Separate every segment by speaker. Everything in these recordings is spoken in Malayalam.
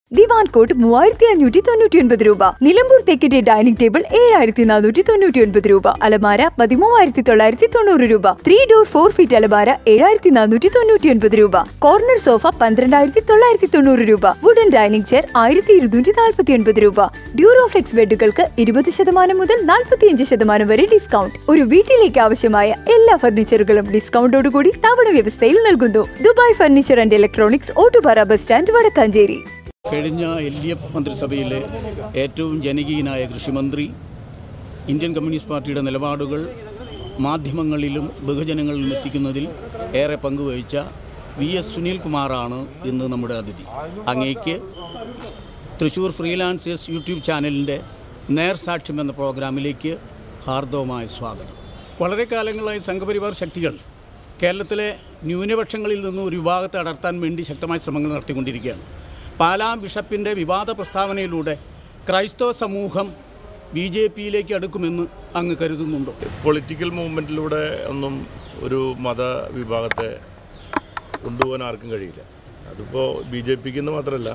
Speaker 1: ദിവാൻ കോട്ട് മൂവായിരത്തി അഞ്ഞൂറ്റി തൊണ്ണൂറ്റി ഒൻപത് രൂപ നിലമ്പൂർ തെക്കിന്റെ ഡൈനിങ് ടേബിൾ ഏഴായിരത്തി നാനൂറ്റി തൊണ്ണൂറ്റി ഒൻപത് രൂപ അലമാര പതിമൂവായിരത്തി തൊള്ളായിരത്തി തൊണ്ണൂറ് രൂപ ത്രീ ഡോർ ഫോർ ഫീറ്റ് അലമാര ഏഴായിരത്തി നാനൂറ്റി തൊണ്ണൂറ്റി ഒൻപത് രൂപ കോർണർ സോഫ പന്ത്രണ്ടായിരത്തി തൊള്ളായിരത്തി തൊണ്ണൂറ് രൂപ വുഡൻ ഡൈനിങ് ചെയർ ആയിരത്തി ഇരുന്നൂറ്റി നാൽപ്പത്തി ഒൻപത് രൂപ ഡ്യൂറോഫ്ലെക്സ് ബെഡുകൾക്ക് ഇരുപത് ശതമാനം മുതൽ നാൽപ്പത്തിയഞ്ച് ശതമാനം വരെ ഡിസ്കൗണ്ട് ഒരു വീട്ടിലേക്ക് ആവശ്യമായ എല്ലാ ഫർണിച്ചറുകളും ഡിസ്കൗണ്ടോടുകൂടി തവണ വ്യവസ്ഥയിൽ നൽകുന്നു Dubai furniture and electronics Ottupara bus stand Vadakkanchery
Speaker 2: കഴിഞ്ഞ എൽ ഡി എഫ് മന്ത്രിസഭയിലെ ഏറ്റവും ജനകീയനായ കൃഷിമന്ത്രി ഇന്ത്യൻ കമ്മ്യൂണിസ്റ്റ് പാർട്ടിയുടെ നിലപാടുകൾ മാധ്യമങ്ങളിലും ബഹുജനങ്ങളിലും എത്തിക്കുന്നതിൽ ഏറെ പങ്കുവഹിച്ച വി എസ് സുനിൽകുമാറാണ് ഇന്ന് നമ്മുടെ അതിഥി അങ്ങേക്ക് തൃശ്ശൂർ ഫ്രീലാൻസേഴ്സ് യൂട്യൂബ് ചാനലിൻ്റെ നേർസാക്ഷ്യം എന്ന പ്രോഗ്രാമിലേക്ക് ഹാർദവമായ സ്വാഗതം വളരെ കാലങ്ങളായി സംഘപരിവാർ ശക്തികൾ കേരളത്തിലെ ന്യൂനപക്ഷങ്ങളിൽ നിന്നും ഒരു വിഭാഗത്തെ അടർത്താൻ വേണ്ടി ശക്തമായ ശ്രമങ്ങൾ നടത്തിക്കൊണ്ടിരിക്കുകയാണ് പാലാ ബിഷപ്പിൻ്റെ വിവാദ പ്രസ്താവനയിലൂടെ ക്രൈസ്തവ സമൂഹം ബി ജെ പിയിലേക്ക് അടുക്കുമെന്ന് അങ്ങ് കരുതുന്നുണ്ടോ
Speaker 3: പൊളിറ്റിക്കൽ മൂവ്മെൻറ്റിലൂടെ ഒന്നും ഒരു മത വിഭാഗത്തെ കൊണ്ടുപോകാൻ ആർക്കും കഴിയില്ല അതിപ്പോൾ ബി ജെ പിക്ക് എന്ന് മാത്രമല്ല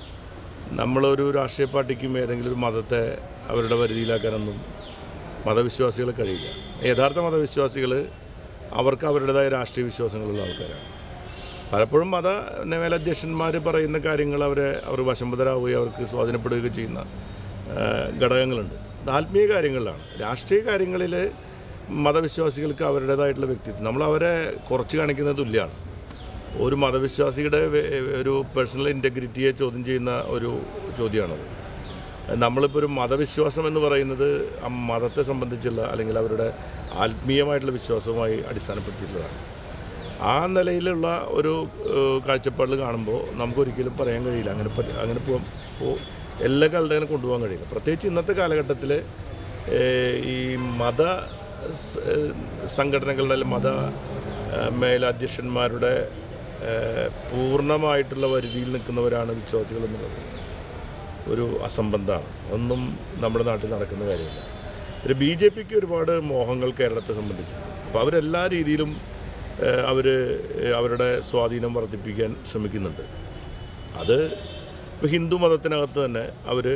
Speaker 3: നമ്മളൊരു രാഷ്ട്രീയ പാർട്ടിക്കും ഏതെങ്കിലും ഒരു മതത്തെ അവരുടെ പരിധിയിലാക്കാനൊന്നും മതവിശ്വാസികൾ കഴിയില്ല യഥാർത്ഥ മതവിശ്വാസികൾ അവർക്ക് അവരുടേതായ രാഷ്ട്രീയ വിശ്വാസങ്ങളുള്ള ആൾക്കാരാണ് പലപ്പോഴും മത മേലധ്യക്ഷന്മാർ പറയുന്ന കാര്യങ്ങൾ അവരെ അവർ വശംബദ്ധരാവുകയും അവർക്ക് സ്വാധീനപ്പെടുകയൊക്കെ ചെയ്യുന്ന ആ, ഘടകങ്ങളുണ്ട് അത് ആത്മീയ കാര്യങ്ങളിലാണ് രാഷ്ട്രീയ കാര്യങ്ങളിൽ മതവിശ്വാസികൾക്ക് അവരുടേതായിട്ടുള്ള വ്യക്തിത്വം നമ്മൾ അവരെ കുറച്ച് കാണിക്കുന്നത് തുല്യമാണ് ഒരു മതവിശ്വാസിയുടെ വെ- ഒരു പേഴ്സണൽ ഇൻറ്റഗ്രിറ്റിയെ ചോദ്യം ചെയ്യുന്ന ഒരു ചോദ്യമാണത് നമ്മളിപ്പോൾ ഒരു മതവിശ്വാസം എന്ന് പറയുന്നത് ആ മതത്തെ സംബന്ധിച്ചുള്ള അല്ലെങ്കിൽ അവരുടെ ആത്മീയമായിട്ടുള്ള വിശ്വാസവുമായി അടിസ്ഥാനപ്പെടുത്തിയിട്ടുള്ളതാണ് ആ നിലയിലുള്ള ഒരു ഏഹ്, കാഴ്ചപ്പാടിൽ കാണുമ്പോൾ നമുക്കൊരിക്കലും പറയാൻ കഴിയില്ല അങ്ങനെ പ- അങ്ങനെ പോകാൻ പോ എല്ലാ കാലത്തും അങ്ങനെ കൊണ്ടുപോകാൻ കഴിയില്ല പ്രത്യേകിച്ച് ഇന്നത്തെ കാലഘട്ടത്തിൽ ഈ മത സ്- ഏഹ്, സംഘടനകളുടെ അല്ലെങ്കിൽ മത ഏഹ്, മേലധ്യക്ഷന്മാരുടെ ഏഹ്, പൂർണ്ണമായിട്ടുള്ള വരുതിയിൽ നിൽക്കുന്നവരാണ് വിശ്വാസികൾ എന്നുള്ളത് ഒരു അസംബന്ധമാണ് അതൊന്നും നമ്മുടെ നാട്ടിൽ നടക്കുന്ന കാര്യമില്ല പിന്നെ ബി ജെ പിക്ക് ഒരുപാട് മോഹങ്ങൾ കേരളത്തെ സംബന്ധിച്ചിട്ടുണ്ട് അപ്പോൾ അവരെല്ലാ രീതിയിലും അവർ അവരുടെ സ്വാധീനം വർദ്ധിപ്പിക്കാൻ ശ്രമിക്കുന്നുണ്ട് അത് ഇപ്പോൾ ഹിന്ദു മതത്തിനകത്ത് തന്നെ അവർ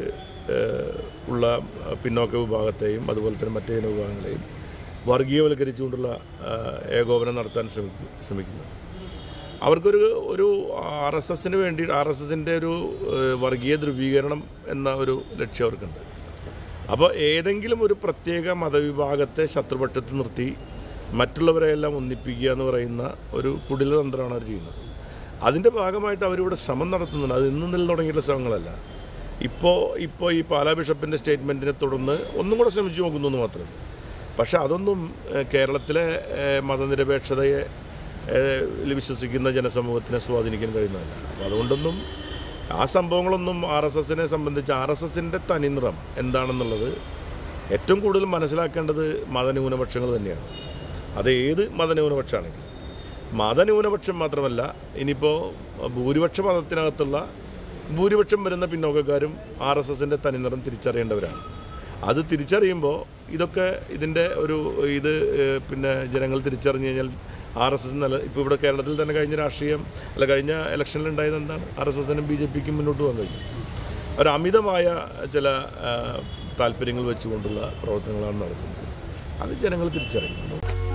Speaker 3: ഉള്ള പിന്നോക്ക വിഭാഗത്തെയും അതുപോലെ തന്നെ മറ്റു ജനവിഭാഗങ്ങളെയും വർഗീയവൽക്കരിച്ചുകൊണ്ടുള്ള ആ, ഏകോപനം നടത്താൻ ശ്രമിക്കും ശ്രമിക്കുന്നു അവർക്കൊരു ഒരു ആർ എസ് എസിന് വേണ്ടി ആർ എസ് എസിൻ്റെ ഒരു ഏഹ്, വർഗീയ ധ്രുവീകരണം എന്ന ഒരു ലക്ഷ്യം അവർക്കുണ്ട് അപ്പോൾ ഏതെങ്കിലും ഒരു പ്രത്യേക മതവിഭാഗത്തെ ശത്രുപക്ഷത്ത് നിർത്തി മറ്റുള്ളവരെയെല്ലാം ഒന്നിപ്പിക്കുക എന്ന് പറയുന്ന ഒരു കുടിലതന്ത്രമാണ് അവർ ചെയ്യുന്നത് അതിൻ്റെ ഭാഗമായിട്ട് അവരിവിടെ ശ്രമം നടത്തുന്നുണ്ട് അത് ഇന്നും നിൽ തുടങ്ങിയിട്ടുള്ള ശ്രമങ്ങളല്ല ഇപ്പോൾ ഇപ്പോൾ ഈ പാലാ ബിഷപ്പിൻ്റെ സ്റ്റേറ്റ്മെൻറ്റിനെ തുടർന്ന് ഒന്നും കൂടെ ശ്രമിച്ചു നോക്കുന്നു എന്ന് മാത്രം പക്ഷേ അതൊന്നും ഏഹ്, കേരളത്തിലെ ഏഹ്, മതനിരപേക്ഷതയെ ഏഹ്, വിശ്വസിക്കുന്ന ജനസമൂഹത്തിനെ സ്വാധീനിക്കാൻ കഴിയുന്നതല്ല അപ്പോൾ അതുകൊണ്ടൊന്നും ആ സംഭവങ്ങളൊന്നും ആർ എസ് എസിനെ സംബന്ധിച്ച് ആർ എസ് എസിൻ്റെ തനിനിറം എന്താണെന്നുള്ളത് ഏറ്റവും കൂടുതൽ മനസ്സിലാക്കേണ്ടത് മതന്യൂനപക്ഷങ്ങൾ തന്നെയാണ് അത് ഏത് മതന്യൂനപക്ഷമാണെങ്കിലും മതന്യൂനപക്ഷം മാത്രമല്ല ഇനിയിപ്പോൾ ഭൂരിപക്ഷ മതത്തിനകത്തുള്ള ഭൂരിപക്ഷം വരുന്ന പിന്നോക്കക്കാരും ആർ എസ് എസിൻ്റെ തനിനിറം തിരിച്ചറിയേണ്ടവരാണ് അത് തിരിച്ചറിയുമ്പോൾ ഇതൊക്കെ ഇതിൻ്റെ ഒരു ഇത് ഏഹ്, പിന്നെ ജനങ്ങൾ തിരിച്ചറിഞ്ഞു കഴിഞ്ഞാൽ ആർ എസ് എസ് നില ഇപ്പോൾ ഇവിടെ കേരളത്തിൽ തന്നെ കഴിഞ്ഞ രാഷ്ട്രീയം അല്ല കഴിഞ്ഞ ഇലക്ഷനിൽ ഉണ്ടായത് എന്താണ് ആർ എസ് എസിനും ബി ജെ പിക്കും മുന്നോട്ട് പോകാൻ കഴിഞ്ഞു ഒരു അമിതമായ ചില ആ, താല്പര്യങ്ങൾ വെച്ചുകൊണ്ടുള്ള പ്രവർത്തനങ്ങളാണ് നടത്തുന്നത് അത് ജനങ്ങൾ തിരിച്ചറിയും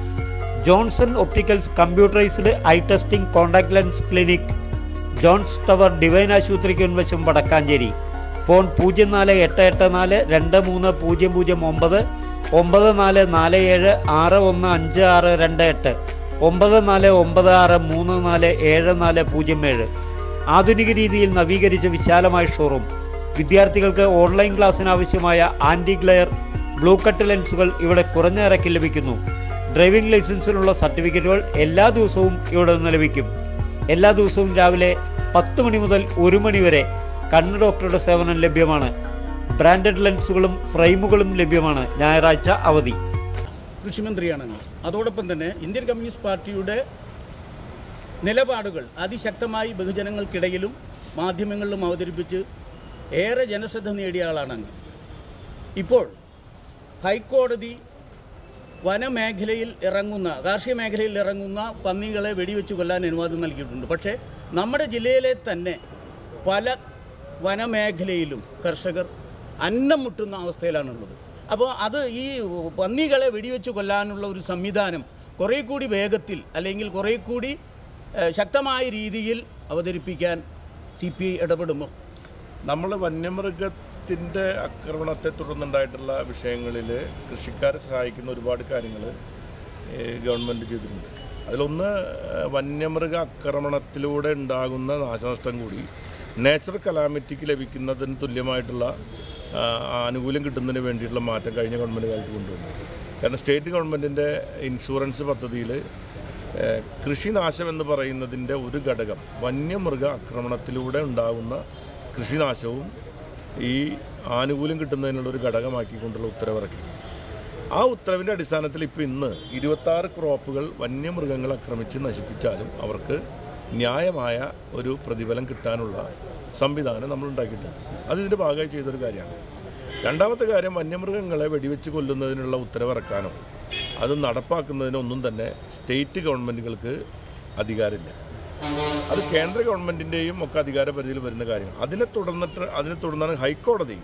Speaker 4: Johnson opticals computerised eye testing contact lens clinic Johns tower divine ആശുപത്രിക്ക് മുൻവശം വടക്കാഞ്ചേരി ഫോൺ പൂജ്യം നാല് എട്ട് എട്ട് നാല് രണ്ട് മൂന്ന് പൂജ്യം പൂജ്യം ഒമ്പത് ഒമ്പത് നാല് നാല് ഏഴ് ആറ് ഒന്ന് അഞ്ച് ആറ് രണ്ട് എട്ട് ഒമ്പത് നാല് ഒമ്പത് ആറ് മൂന്ന് നാല് ഏഴ് നാല് പൂജ്യം ഏഴ് ആധുനിക രീതിയിൽ നവീകരിച്ച വിശാലമായ ഷോറൂം വിദ്യാർത്ഥികൾക്ക് ഓൺലൈൻ ക്ലാസ്സിന് ആവശ്യമായ ആൻറ്റി ഗ്ലെയർ ബ്ലൂ കട്ട് ലെൻസുകൾ ഇവിടെ കുറഞ്ഞ നിരക്കിൽ ലഭിക്കുന്നു ഡ്രൈവിംഗ് ലൈസൻസിനുള്ള സർട്ടിഫിക്കറ്റുകൾ എല്ലാ ദിവസവും ഇവിടെ നിന്ന് ലഭിക്കും എല്ലാ ദിവസവും രാവിലെ പത്ത് മണി മുതൽ ഒരു മണി വരെ കണ്ണ് ഡോക്ടറുടെ സേവനം ലഭ്യമാണ് ബ്രാൻഡഡ് ലെൻസുകളും ഫ്രെയിമുകളും ലഭ്യമാണ് ഞായറാഴ്ച അവധി
Speaker 2: കൃഷിമന്ത്രിയാണ് അങ്ങ് അതോടൊപ്പം തന്നെ ഇന്ത്യൻ കമ്മ്യൂണിസ്റ്റ് പാർട്ടിയുടെ നിലപാടുകൾ അതിശക്തമായി ബഹുജനങ്ങൾക്കിടയിലും മാധ്യമങ്ങളിലും അവതരിപ്പിച്ച് ഏറെ ജനശ്രദ്ധ നേടിയ ആളാണ് അങ്ങ് ഇപ്പോൾ ഹൈക്കോടതി വനമേഖലയിൽ ഇറങ്ങുന്ന കാർഷിക മേഖലയിൽ ഇറങ്ങുന്ന പന്നികളെ വെടിവെച്ച് കൊല്ലാൻ അനുവാദം നൽകിയിട്ടുണ്ട് പക്ഷേ നമ്മുടെ ജില്ലയിലെ തന്നെ പല വനമേഖലയിലും കർഷകർ അന്നം മുട്ടുന്ന അവസ്ഥയിലാണുള്ളത് അപ്പോൾ അത് ഈ പന്നികളെ വെടിവെച്ച് കൊല്ലാനുള്ള ഒരു സംവിധാനം കുറേ കൂടി വേഗത്തിൽ അല്ലെങ്കിൽ കുറേ കൂടി ഏഹ്, ശക്തമായ രീതിയിൽ അവതരിപ്പിക്കാൻ സി പി ഐ ഇടപെടുമോ
Speaker 3: നമ്മൾ വന്യമൃഗത്തിൻ്റെ ആക്രമണത്തെ തുടർന്നുണ്ടായിട്ടുള്ള വിഷയങ്ങളിൽ കൃഷിക്കാരെ സഹായിക്കുന്ന ഒരുപാട് കാര്യങ്ങൾ ഗവൺമെൻറ് ചെയ്തിട്ടുണ്ട് അതിലൊന്ന് ഏഹ്, വന്യമൃഗ ആക്രമണത്തിലൂടെ ഉണ്ടാകുന്ന നാശനഷ്ടം കൂടി നേച്ചർ കലാമിറ്റിക്ക് ലഭിക്കുന്നതിന് തുല്യമായിട്ടുള്ള ആ, ആനുകൂല്യം കിട്ടുന്നതിന് വേണ്ടിയിട്ടുള്ള മാറ്റം കഴിഞ്ഞ ഗവൺമെൻറ് കാലത്ത് കൊണ്ടുവന്നു കാരണം സ്റ്റേറ്റ് ഗവൺമെൻറ്റിൻ്റെ ഇൻഷുറൻസ് പദ്ധതിയിൽ ഏഹ് കൃഷിനാശം എന്ന് പറയുന്നതിൻ്റെ ഒരു ഘടകം വന്യമൃഗ ആക്രമണത്തിലൂടെ ഉണ്ടാകുന്ന കൃഷിനാശവും ഈ ആനുകൂല്യം കിട്ടുന്നതിനുള്ള ഒരു ഘടകമാക്കിക്കൊണ്ടുള്ള ഉത്തരവിറക്കി ആ ഉത്തരവിൻ്റെ അടിസ്ഥാനത്തിൽ ഇപ്പോൾ ഇന്ന് ഇരുപത്താറ് ക്രോപ്പുകൾ വന്യമൃഗങ്ങൾ ആക്രമിച്ച് നശിപ്പിച്ചാലും അവർക്ക് ന്യായമായ ഒരു പ്രതിഫലം കിട്ടാനുള്ള സംവിധാനം നമ്മൾ ഉണ്ടാക്കിയിട്ടുണ്ട് അത് ഇതിൻ്റെ ഭാഗമായി ചെയ്തൊരു കാര്യമാണ് രണ്ടാമത്തെ കാര്യം വന്യമൃഗങ്ങളെ വെടിവെച്ച് കൊല്ലുന്നതിനുള്ള ഉത്തരവിറക്കാനോ അത് നടപ്പാക്കുന്നതിനോ ഒന്നും തന്നെ സ്റ്റേറ്റ് ഗവൺമെൻറ്റുകൾക്ക് അധികാരമില്ല അത് കേന്ദ്ര ഗവൺമെൻറ്റിൻ്റെയും ഒക്കെ അധികാര പരിധിയിൽ വരുന്ന കാര്യങ്ങൾ അതിനെ തുടർന്നിട്ട് അതിനെ തുടർന്നാണ് ഹൈക്കോടതി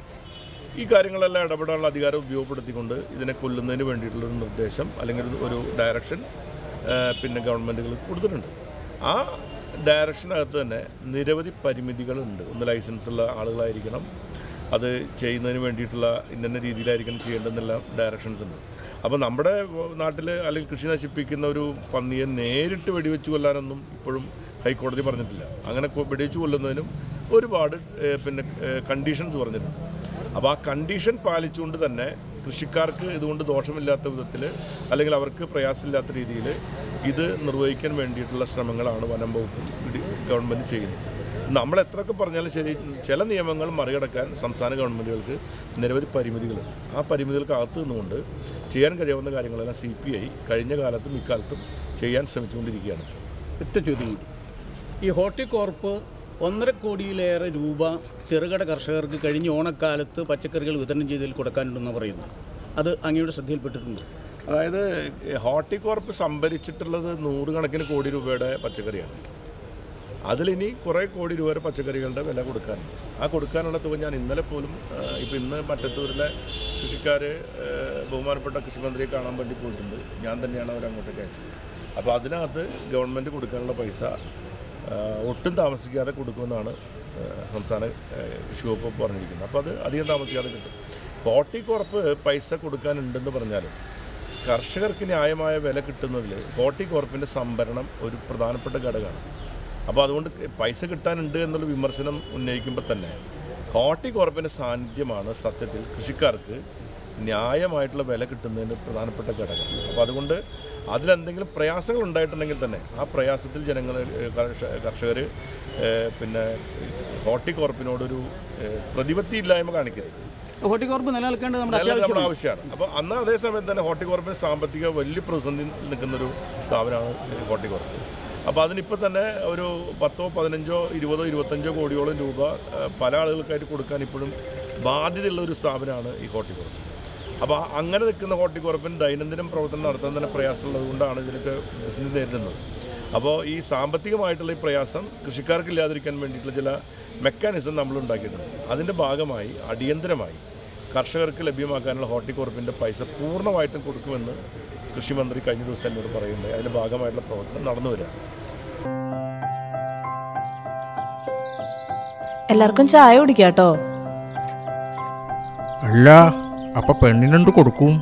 Speaker 3: ഈ കാര്യങ്ങളെല്ലാം ഇടപെടാനുള്ള അധികാരം ഉപയോഗപ്പെടുത്തിക്കൊണ്ട് ഇതിനെ കൊല്ലുന്നതിന് വേണ്ടിയിട്ടുള്ളൊരു നിർദ്ദേശം അല്ലെങ്കിൽ ഒരു- ഒരു ഡയറക്ഷൻ ഏഹ്, പിന്നെ ഗവൺമെൻറ്റുകൾ കൊടുത്തിട്ടുണ്ട് ആ ഡയറക്ഷനകത്ത് തന്നെ നിരവധി പരിമിതികളുണ്ട് ഒന്ന് ലൈസൻസ് ഉള്ള ആളുകളായിരിക്കണം അത് ചെയ്യുന്നതിന് വേണ്ടിയിട്ടുള്ള ഇന്ന രീതിയിലായിരിക്കണം ചെയ്യേണ്ടതെന്നെല്ലാം ഡയറക്ഷൻസ് ഉണ്ട് അപ്പോൾ നമ്മുടെ നാട്ടിൽ അല്ലെങ്കിൽ കൃഷി നശിപ്പിക്കുന്ന ഒരു പന്നിയെ നേരിട്ട് വെടിവെച്ച് കൊല്ലാനൊന്നും ഇപ്പോഴും ഹൈക്കോടതി പറഞ്ഞിട്ടില്ല അങ്ങനെ കൊ- വെടിവെച്ച് കൊല്ലുന്നതിനും ഒരുപാട് ഏഹ്, പിന്നെ കണ്ടീഷൻസ് പറഞ്ഞിട്ടുണ്ട് അപ്പോൾ ആ കണ്ടീഷൻ പാലിച്ചുകൊണ്ട് തന്നെ കൃഷിക്കാർക്ക് ഇതുകൊണ്ട് ദോഷമില്ലാത്ത വിധത്തിൽ അല്ലെങ്കിൽ അവർക്ക് പ്രയാസമില്ലാത്ത രീതിയിൽ ഇത് നിർവഹിക്കാൻ വേണ്ടിയിട്ടുള്ള ശ്രമങ്ങളാണ് വനം വകുപ്പും ഇടി- ഗവൺമെൻറ് ചെയ്യുന്നത് നമ്മൾ എത്രയൊക്കെ പറഞ്ഞാലും ശരി ചില നിയമങ്ങൾ മറികടക്കാൻ സംസ്ഥാന ഗവൺമെൻറ്റുകൾക്ക് നിരവധി പരിമിതികളുണ്ട് ആ പരിമിതികൾക്കകത്ത് നിന്നുകൊണ്ട് ചെയ്യാൻ കഴിയാവുന്ന കാര്യങ്ങളെല്ലാം സി പി ഐ കഴിഞ്ഞ കാലത്തും ഇക്കാലത്തും ചെയ്യാൻ ശ്രമിച്ചുകൊണ്ടിരിക്കുകയാണ്
Speaker 2: ഒറ്റ ചോദ്യം കൂടി ഈ ഹോർട്ടികോർപ്പ് ഒന്നര കോടിയിലേറെ രൂപ ചെറുകിട കർഷകർക്ക് കഴിഞ്ഞ ഓണക്കാലത്ത് പച്ചക്കറികൾ വിതരണം ചെയ്തതിൽ കൊടുക്കാനുണ്ടെന്ന് പറയുന്നു അത് അങ്ങയുടെ ശ്രദ്ധയിൽപ്പെട്ടിട്ടുണ്ട്
Speaker 3: അതായത് ഹോർട്ടികോർപ്പ് സംഭരിച്ചിട്ടുള്ളത് നൂറുകണക്കിന് കോടി രൂപയുടെ പച്ചക്കറിയാണ് അതിലിനി കുറേ കോടി രൂപയുടെ പച്ചക്കറികളുടെ വില കൊടുക്കാനുണ്ട് ആ കൊടുക്കാനുള്ള തുക ഞാൻ ഇന്നലെ പോലും ഇപ്പം ഇന്ന് മറ്റത്തൂരിലെ കൃഷിക്കാർ ബഹുമാനപ്പെട്ട കൃഷിമന്ത്രിയെ കാണാൻ വേണ്ടി പോയിട്ടുണ്ട് ഞാൻ തന്നെയാണ് അവർ അങ്ങോട്ടേക്ക് അയച്ചത് അപ്പോൾ അതിനകത്ത് ഗവൺമെൻറ് കൊടുക്കാനുള്ള പൈസ ആ, ഒട്ടും താമസിക്കാതെ കൊടുക്കുമെന്നാണ് ആ, സംസ്ഥാന ആ, കൃഷി വകുപ്പ് പറഞ്ഞിരിക്കുന്നത് അപ്പോൾ അത് അധികം താമസിക്കാതെ കിട്ടും ഹോർട്ടികോർപ്പ് പൈസ കൊടുക്കാനുണ്ടെന്ന് പറഞ്ഞാലും കർഷകർക്ക് ന്യായമായ വില കിട്ടുന്നതിൽ ഹോർട്ടികോർപ്പിൻ്റെ സംഭരണം ഒരു പ്രധാനപ്പെട്ട ഘടകമാണ് അപ്പോൾ അതുകൊണ്ട് പൈസ കിട്ടാനുണ്ട് എന്നുള്ള വിമർശനം ഉന്നയിക്കുമ്പോൾ തന്നെ ഹോർട്ടികോർപ്പിൻ്റെ സാന്നിധ്യമാണ് സത്യത്തിൽ കൃഷിക്കാർക്ക് ന്യായമായിട്ടുള്ള വില കിട്ടുന്നതിന് പ്രധാനപ്പെട്ട ഘടകം അപ്പോൾ അതുകൊണ്ട് അതിലെന്തെങ്കിലും പ്രയാസങ്ങൾ ഉണ്ടായിട്ടുണ്ടെങ്കിൽ തന്നെ ആ പ്രയാസത്തിൽ ജനങ്ങൾ കർഷകർ പിന്നെ ഹോർട്ടികോർപ്പിനോടൊരു ഏഹ്, പ്രതിപത്തിയില്ലായ്മ കാണിക്കരുത്
Speaker 2: ഹോർട്ടികോർപ്പ് നിലനിൽക്കേണ്ടത് നമ്മുടെ
Speaker 3: നല്ല നമ്മുടെ
Speaker 2: അത്യാവശ്യമാണ്
Speaker 3: ആവശ്യമാണ് അപ്പോൾ അന്ന് അതേസമയം തന്നെ ഹോർട്ടികോർപ്പിന് സാമ്പത്തിക വലിയ പ്രതിസന്ധി നിൽക്കുന്നൊരു സ്ഥാപനമാണ് ഈ ഹോർട്ടികോർപ്പ് അപ്പോൾ അതിനിപ്പോൾ തന്നെ ഒരു പത്തോ പതിനഞ്ചോ ഇരുപതോ ഇരുപത്തഞ്ചോ കോടിയോളം രൂപ ആ, പല ആളുകൾക്കായിട്ട് കൊടുക്കാൻ ഇപ്പോഴും ബാധ്യതയുള്ള ഒരു സ്ഥാപനമാണ് ഈ ഹോർട്ടികോർപ്പ് അപ്പോൾ അങ്ങനെ നിൽക്കുന്ന ഹോർട്ടികോർപ്പിന് ദൈനംദിനം പ്രവർത്തനം നടത്താൻ തന്നെ പ്രയാസമുള്ളത് കൊണ്ടാണ് ഇതിനൊക്കെ പ്രതിസന്ധി നേരിടുന്നത് അപ്പോൾ ഈ സാമ്പത്തികമായിട്ടുള്ള ഈ പ്രയാസം കൃഷിക്കാർക്ക് ഇല്ലാതിരിക്കാൻ വേണ്ടിയിട്ടുള്ള ചില മെക്കാനിസം നമ്മൾ ഉണ്ടാക്കിയിട്ടുണ്ട് അതിൻ്റെ ഭാഗമായി അടിയന്തരമായി കർഷകർക്ക് ലഭ്യമാക്കാനുള്ള ഹോർട്ടികോർപ്പിൻ്റെ പൈസ പൂർണ്ണമായിട്ടും കൊടുക്കുമെന്ന് കൃഷിമന്ത്രി കഴിഞ്ഞ ദിവസം എന്നോട് പറയുന്നുണ്ട് അതിൻ്റെ ഭാഗമായിട്ടുള്ള പ്രവർത്തനം നടന്നു വരിക
Speaker 5: എല്ലാവർക്കും ചായ കുടിക്കാട്ടോ
Speaker 6: അല്ല അപ്പൊ പെണ്ണിനെന്ത് കൊടുക്കും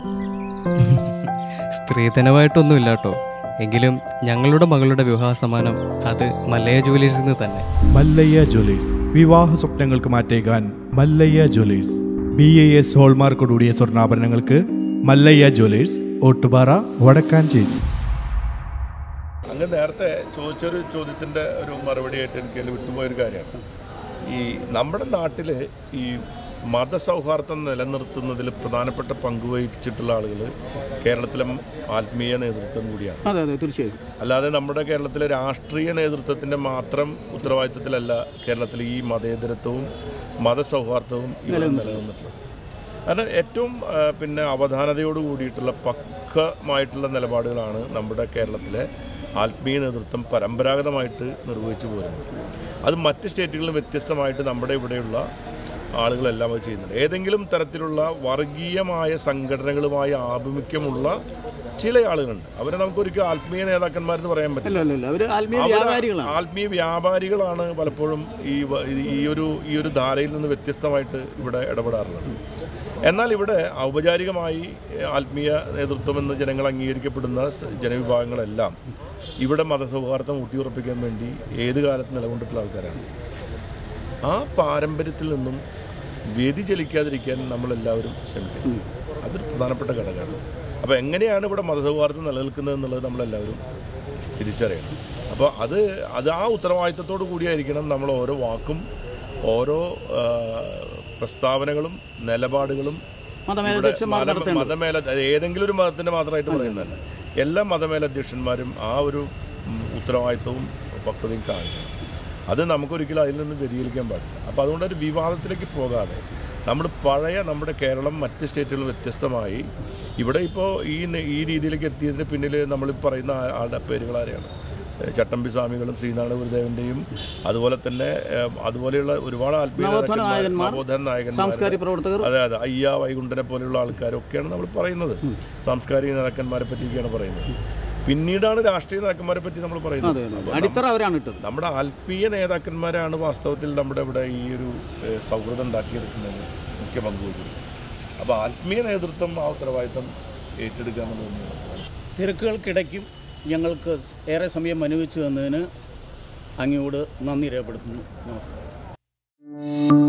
Speaker 7: സ്ത്രീധനമായിട്ടൊന്നുമില്ല കേട്ടോ എങ്കിലും ഞങ്ങളുടെ മകളുടെ വിവാഹ സമ്മാനം അത് മല്ലയ ജുവലേഴ്സിൽ നിന്ന് തന്നെ
Speaker 8: മല്ലയ്യ ജ്വല്ലേഴ്സ് വിവാഹ സ്വപ്നങ്ങൾക്ക് മാറ്റേകാൻ Mallayya jewellers B A S ഹോൾമാർക്കോടുകൂടിയ സ്വർണ്ണാഭരണങ്ങൾക്ക് മല്ലയ്യ ജ്വല്ലേഴ്സ് ഓട്ടുപാറ വടക്കാഞ്ചേരി
Speaker 3: അങ്ങ് നേരത്തെ ചോദിച്ചൊരു ചോദ്യത്തിൻ്റെ ഒരു മറുപടിയായിട്ട് എനിക്ക് അതിൽ വിട്ടുപോയൊരു കാര്യമാണ് ഈ നമ്മുടെ നാട്ടിൽ ഈ മതസൗഹാർദ്ദം നിലനിർത്തുന്നതിൽ പ്രധാനപ്പെട്ട പങ്ക് വഹിച്ചിട്ടുള്ള ആളുകൾ കേരളത്തിലെ ആത്മീയ നേതൃത്വം കൂടിയാണ്
Speaker 2: അതെ അതെ തീർച്ചയായും
Speaker 3: അല്ലാതെ നമ്മുടെ കേരളത്തിലെ രാഷ്ട്രീയ നേതൃത്വത്തിൻ്റെ മാത്രം ഉത്തരവാദിത്തത്തിലല്ല കേരളത്തിൽ ഈ മതേതരത്വവും മതസൗഹാർദ്ദവും ഇവിടെ നിലനിന്നിട്ടുള്ളത് കാരണം ഏറ്റവും ആ, പിന്നെ അവധാനതയോട് കൂടിയിട്ടുള്ള പക്വമായിട്ടുള്ള നിലപാടുകളാണ് നമ്മുടെ കേരളത്തിലെ ആത്മീയ നേതൃത്വം പരമ്പരാഗതമായിട്ട് നിർവഹിച്ചു പോരുന്നത് അത് മറ്റ് സ്റ്റേറ്റുകളിലും വ്യത്യസ്തമായിട്ട് നമ്മുടെ ഇവിടെയുള്ള ആളുകളെല്ലാം അത് ചെയ്യുന്നുണ്ട് ഏതെങ്കിലും തരത്തിലുള്ള വർഗീയമായ സംഘടനകളുമായി ആഭിമുഖ്യമുള്ള ചില ആളുകളുണ്ട് അവരെ നമുക്കൊരിക്കലും ആത്മീയ നേതാക്കന്മാരെന്ന് പറയാൻ പറ്റില്ല
Speaker 9: അല്ല അവർ ആത്മീയ
Speaker 3: അവര്
Speaker 9: വ്യാപാരികളാണ്
Speaker 3: ആത്മീയ വ്യാപാരികളാണ് പലപ്പോഴും ഈ വ- ഈ ഒരു ഈ ഒരു ധാരയിൽ നിന്ന് വ്യത്യസ്തമായിട്ട് ഇവിടെ ഇടപെടാറുള്ളത് എന്നാൽ ഇവിടെ ഔപചാരികമായി ആത്മീയ നേതൃത്വം എന്ന് ജനങ്ങൾ അംഗീകരിക്കപ്പെടുന്ന സ് ജനവിഭാഗങ്ങളെല്ലാം ഇവിടെ മതസൗഹാർദ്ദം ഊട്ടിയുറപ്പിക്കാൻ വേണ്ടി ഏത് കാലത്ത് നിലകൊണ്ടിട്ടുള്ള ആൾക്കാരാണ് ആ പാരമ്പര്യത്തിൽ നിന്നും വ്യതിചലിക്കാതിരിക്കാൻ നമ്മളെല്ലാവരും ശ്രമിക്കണം അതൊരു പ്രധാനപ്പെട്ട ഘടകമാണ് അപ്പോൾ എങ്ങനെയാണ് ഇവിടെ മതസൗഹാർദ്ദം നിലനിൽക്കുന്നത് എന്നുള്ളത് നമ്മളെല്ലാവരും തിരിച്ചറിയണം അപ്പോൾ അത് അത് ആ ഉത്തരവാദിത്തത്തോടു കൂടിയായിരിക്കണം നമ്മൾ ഓരോ വാക്കും ഓരോ ആ, പ്രസ്താവനകളും നിലപാടുകളും
Speaker 9: മതമേലധ്യക്ഷന്മാർ
Speaker 3: ഇവിടെ മത-
Speaker 9: നടത്തേണ്ടത്.
Speaker 3: മതമേല അത് ഏതെങ്കിലും ഒരു മതത്തിൻ്റെ മാത്രമായിട്ട് പറയുന്നതല്ല എല്ലാ മതമേലധ്യക്ഷന്മാരും ആ ഒരു ഉം, ഉത്തരവാദിത്വവും പക്വതയും കാണിക്കണം അത് നമുക്കൊരിക്കലും അതിൽ നിന്ന് വ്യതിചലിക്കാൻ പാടില്ല അപ്പോൾ അതുകൊണ്ട് ഒരു വിവാദത്തിലേക്ക് പോകാതെ നമ്മൾ പഴയ നമ്മുടെ കേരളം മറ്റ് സ്റ്റേറ്റുകൾ വ്യത്യസ്തമായി ഇവിടെ ഇപ്പോൾ ഈ ന- ഈ രീതിയിലേക്ക് എത്തിയതിന് പിന്നിൽ നമ്മൾ പറയുന്ന ആ- ആളുടെ പേരുകൾ ആരെയാണ് ഏഹ് ചട്ടമ്പി സ്വാമികളും ശ്രീനാരായണ ഗുരുദേവൻ്റെയും അതുപോലെ തന്നെ ഏഹ്, അതുപോലെയുള്ള ഒരുപാട് ആത്മീയ
Speaker 9: നവോത്ഥാന
Speaker 3: നേതാക്കന്മാർ,
Speaker 9: നായകന്മാർ,
Speaker 3: നവോത്ഥാന നായകന്മാർ
Speaker 9: സാംസ്കാരിക പ്രവർത്തകർ.
Speaker 3: അതെ അതെ അയ്യ വൈകുണ്ഠനെ പോലെയുള്ള ആൾക്കാരൊക്കെയാണ് നമ്മൾ പറയുന്നത് സാംസ്കാരിക നേതാക്കന്മാരെ പറ്റിയൊക്കെയാണ് പറയുന്നത് പിന്നീടാണ് രാഷ്ട്രീയ നേതാക്കന്മാരെ പറ്റി നമ്മൾ
Speaker 9: അതെ
Speaker 3: പറയുന്നത്
Speaker 9: അതെ
Speaker 3: അപ്പോൾ
Speaker 9: അടിത്തറ അവരാണ് ഇട്ടത്
Speaker 3: നമ്മുടെ ആത്മീയ നേതാക്കന്മാരാണ് വാസ്തവത്തിൽ നമ്മുടെ ഇവിടെ ഈ ഒരു ഏഹ്, സൗഹൃദം ഉണ്ടാക്കിയെടുക്കുന്നതിന് മുഖ്യ പങ്ക് വഹിച്ചിരിക്കുന്നത് അപ്പോൾ ആത്മീയ നേതൃത്വം ആ ഉത്തരവാദിത്തം ഏറ്റെടുക്കാമെന്ന് തന്നെയാണ്
Speaker 2: തിരക്കുകൾക്കിടയ്ക്കും ഞങ്ങൾക്ക് ഏറെ സമയം അനുവദിച്ചു തന്നതിന് അങ്ങയോട് നന്ദി രേഖപ്പെടുത്തുന്നു നമസ്കാരം